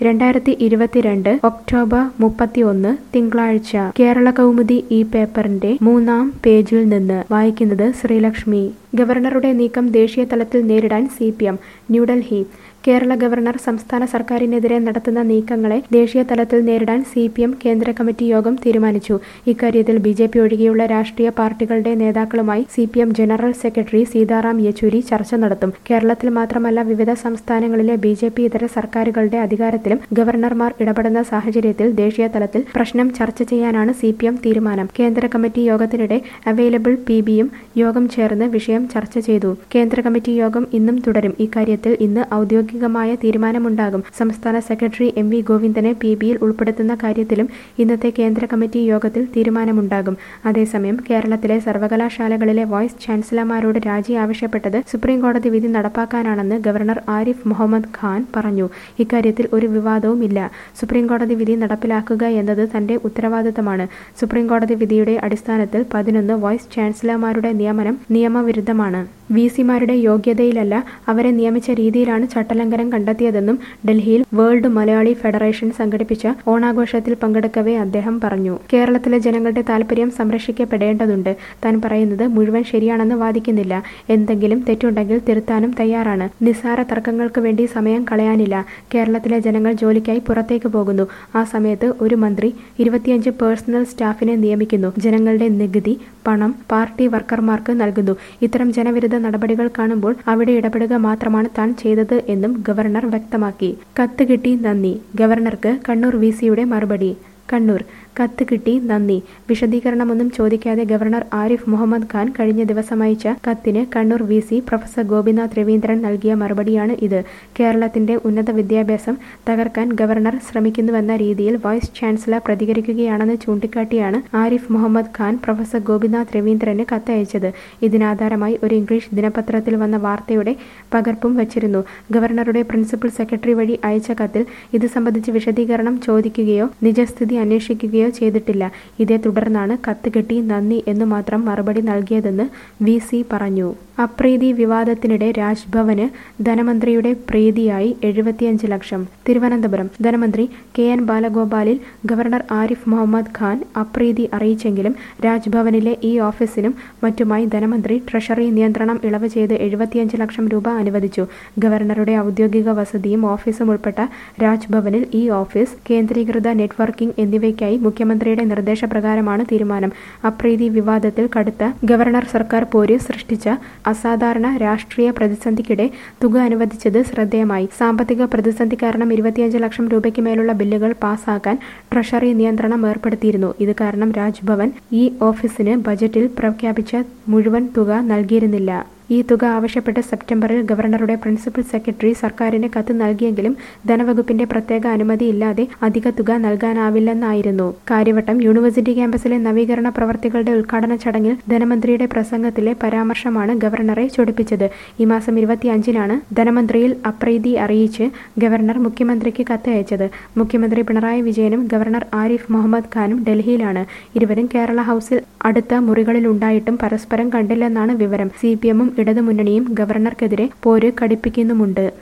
രണ്ടായിരത്തി ഇരുപത്തിരണ്ട് ഒക്ടോബർ മുപ്പത്തിയൊന്ന് തിങ്കളാഴ്ച കേരള കൗമുദി ഈ പേപ്പറിന്റെ മൂന്നാം പേജിൽ നിന്ന് വായിക്കുന്നത് ശ്രീലക്ഷ്മി ഗവർണറുടെ നീക്കം ദേശീയ തലത്തിൽ നേരിടാൻ C P M New Delhi Kerala governor സംസ്ഥാന സർക്കാരിനെതിരെ നടത്തുന്ന നീക്കങ്ങളെ ദേശീയ തലത്തിൽ നേരിടാൻ സി പി എം കേന്ദ്ര കമ്മിറ്റി യോഗം തീരുമാനിച്ചു ഇക്കാര്യത്തിൽ ബി ജെ പി ഒഴികെയുള്ള രാഷ്ട്രീയ പാർട്ടികളുടെ നേതാക്കളുമായി C P M general secretary Sitaram Yechury ചർച്ച നടത്തും കേരളത്തിൽ മാത്രമല്ല വിവിധ സംസ്ഥാനങ്ങളിലെ ബി ജെ പി ഇതര സർക്കാരുകളുടെ അധികാരത്തിലും ഗവർണർമാർ ഇടപെടുന്ന സാഹചര്യത്തിൽ ദേശീയ തലത്തിൽ പ്രശ്നം ചർച്ച ചെയ്യാനാണ് സി പി എം തീരുമാനം കേന്ദ്ര കമ്മിറ്റി യോഗത്തിനിടെ അവൈലബിൾ പി ബിയും യോഗം ചേർന്ന് വിഷയം ചർച്ച ചെയ്തു കേന്ദ്ര കമ്മിറ്റി യോഗം ഇന്നും തുടരും ഇക്കാര്യത്തിൽ ഇന്ന് ഔദ്യോഗികമായ തീരുമാനമുണ്ടാകും സംസ്ഥാന സെക്രട്ടറി എം വി ഗോവിന്ദനെ പി ബിയിൽ ഉൾപ്പെടുത്തുന്ന കാര്യത്തിലും ഇന്നത്തെ കേന്ദ്ര കമ്മിറ്റി യോഗത്തിൽ തീരുമാനമുണ്ടാകും അതേസമയം കേരളത്തിലെ സർവകലാശാലകളിലെ വൈസ് ചാൻസലർമാരോട് രാജി ആവശ്യപ്പെട്ടത് സുപ്രീംകോടതി വിധി നടപ്പാക്കാനാണെന്ന് ഗവർണർ ആരിഫ് മുഹമ്മദ് ഖാൻ പറഞ്ഞു ഇക്കാര്യത്തിൽ ഒരു വിവാദവുമില്ല സുപ്രീംകോടതി വിധി നടപ്പിലാക്കുക എന്നത് തന്റെ ഉത്തരവാദിത്തമാണ് സുപ്രീംകോടതി വിധിയുടെ അടിസ്ഥാനത്തിൽ പതിനൊന്ന് വൈസ് ചാൻസലർമാരുടെ നിയമനം നിയമവിരുദ്ധമാണ് വി സിമാരുടെ യോഗ്യതയിലല്ല അവരെ നിയമിച്ച രീതിയിലാണ് ചട്ടലംഘനം കണ്ടെത്തിയതെന്നും ഡൽഹിയിൽ വേൾഡ് മലയാളി ഫെഡറേഷൻ സംഘടിപ്പിച്ച ഓണാഘോഷത്തിൽ പങ്കെടുക്കവേ അദ്ദേഹം പറഞ്ഞു കേരളത്തിലെ ജനങ്ങളുടെ താൽപര്യം സംരക്ഷിക്കപ്പെടേണ്ടതുണ്ട് താൻ പറയുന്നത് മുഴുവൻ ശരിയാണെന്ന് വാദിക്കുന്നില്ല എന്തെങ്കിലും തെറ്റുണ്ടെങ്കിൽ തിരുത്താനും തയ്യാറാണ് നിസ്സാര തർക്കങ്ങൾക്ക് വേണ്ടി സമയം കളയാനില്ല കേരളത്തിലെ ജനങ്ങൾ ജോലിക്കായി പുറത്തേക്ക് പോകുന്നു ആ സമയത്ത് ഒരു മന്ത്രി ഇരുപത്തിയഞ്ച് പേഴ്സണൽ സ്റ്റാഫിനെ നിയമിക്കുന്നു ജനങ്ങളുടെ നികുതി പണം പാർട്ടി വർക്കർമാർക്ക് നൽകുന്നു ഇത്തരം ജനവിരുദ്ധ നടപടികൾ കാണുമ്പോൾ അവിടെ ഇടപെടുക മാത്രമാണ് താൻ ചെയ്തത് എന്നും ഗവർണർ വ്യക്തമാക്കി കത്ത് കിട്ടി നന്ദി ഗവർണർക്ക് കണ്ണൂർ വി സിയുടെ മറുപടി കണ്ണൂർ കത്ത് കിട്ടി നന്ദി വിശദീകരണമൊന്നും ചോദിക്കാതെ ഗവർണർ ആരിഫ് മുഹമ്മദ് ഖാൻ കഴിഞ്ഞ ദിവസം അയച്ച കത്തിന് Kannur V C professor Gopinath Raveendran നൽകിയ മറുപടിയാണ് ഇത് കേരളത്തിന്റെ ഉന്നത വിദ്യാഭ്യാസം തകർക്കാൻ ഗവർണർ ശ്രമിക്കുന്നുവെന്ന രീതിയിൽ വൈസ് ചാൻസലർ പ്രതികരിക്കുകയാണെന്ന് ചൂണ്ടിക്കാട്ടിയാണ് ആരിഫ് മുഹമ്മദ് ഖാൻ പ്രൊഫസർ ഗോപിനാഥ് രവീന്ദ്രന് കത്തയച്ചത് ഇതിനാധാരമായി ഒരു ഇംഗ്ലീഷ് ദിനപത്രത്തിൽ വന്ന വാർത്തയുടെ പകർപ്പും വച്ചിരുന്നു ഗവർണറുടെ പ്രിൻസിപ്പൽ സെക്രട്ടറി വഴി അയച്ച കത്തിൽ ഇത് സംബന്ധിച്ച് വിശദീകരണം ചോദിക്കുകയോ നിജസ്ഥിതി അന്വേഷിക്കുകയോ ചെയ്തിട്ടില്ല ഇതേ തുടർന്നാണ് കത്ത് കിട്ടി നന്ദി എന്നു മാത്രം മറുപടി നൽകിയതെന്ന് വി സി പറഞ്ഞു അപ്രീതി വിവാദത്തിനിടെ രാജ്ഭവന് ധനമന്ത്രിയുടെ പ്രീതിയായി എഴുപത്തിയഞ്ച് ലക്ഷം തിരുവനന്തപുരം ധനമന്ത്രി കെ എൻ ബാലഗോപാലിൽ ഗവർണർ ആരിഫ് മുഹമ്മദ് ഖാൻ അപ്രീതി അറിയിച്ചെങ്കിലും രാജ്ഭവനിലെ ഈ ഓഫീസിനും മറ്റുമായി ധനമന്ത്രി ട്രഷറി നിയന്ത്രണം ഇളവ് ചെയ്ത് എഴുപത്തിയഞ്ച് ലക്ഷം രൂപ അനുവദിച്ചു ഗവർണറുടെ ഔദ്യോഗിക വസതിയും ഓഫീസും ഉൾപ്പെട്ട രാജ്ഭവനിൽ ഈ ഓഫീസ് കേന്ദ്രീകൃത നെറ്റ്വർക്കിംഗ് എന്നിവയ്ക്കായി മുഖ്യമന്ത്രിയുടെ നിർദ്ദേശപ്രകാരമാണ് തീരുമാനം അപ്രീതി വിവാദത്തിൽ കടുത്ത ഗവർണർ സർക്കാർ പോര് സൃഷ്ടിച്ച അസാധാരണ രാഷ്ട്രീയ പ്രതിസന്ധിക്കിടെ തുക അനുവദിച്ചത് ശ്രദ്ധേയമായി സാമ്പത്തിക പ്രതിസന്ധി കാരണം ഇരുപത്തിയഞ്ച് ലക്ഷം രൂപയ്ക്ക് മേലുള്ള ബില്ലുകൾ പാസാക്കാൻ ട്രഷറി നിയന്ത്രണം ഏർപ്പെടുത്തിയിരുന്നു ഇത് കാരണം രാജ്ഭവൻ ഈ ഓഫീസിന് ബജറ്റിൽ പ്രഖ്യാപിച്ച മുഴുവൻ തുക നൽകിയിരുന്നില്ല ഈ തുക ആവശ്യപ്പെട്ട് സെപ്റ്റംബറിൽ ഗവർണറുടെ പ്രിൻസിപ്പൽ സെക്രട്ടറി സർക്കാരിന് കത്ത് നൽകിയെങ്കിലും ധനവകുപ്പിന്റെ പ്രത്യേക അനുമതി ഇല്ലാതെ അധിക തുക നൽകാനാവില്ലെന്നായിരുന്നു കാര്യവട്ടം യൂണിവേഴ്സിറ്റി ക്യാമ്പസിലെ നവീകരണ പ്രവർത്തികളുടെ ഉദ്ഘാടന ചടങ്ങിൽ ധനമന്ത്രിയുടെ പ്രസംഗത്തിലെ പരാമർശമാണ് ഗവർണറെ ചൊടിപ്പിച്ചത് ഈ മാസം ഇരുപത്തിയഞ്ചിനാണ് ധനമന്ത്രിയിൽ അപ്രീതി അറിയിച്ച് ഗവർണർ മുഖ്യമന്ത്രിക്ക് കത്തയച്ചത് മുഖ്യമന്ത്രി പിണറായി വിജയനും ഗവർണർ ആരിഫ് മുഹമ്മദ് ഖാനും ഡൽഹിയിലാണ് ഇരുവരും കേരള ഹൌസിൽ അടുത്ത മുറികളിലുണ്ടായിട്ടും പരസ്പരം കണ്ടില്ലെന്നാണ് വിവരം സി പി എമ്മും ഇടതുമുന്നണിയും ഗവർണർക്കെതിരെ പോര് കടുപ്പിക്കുന്നുമുണ്ട്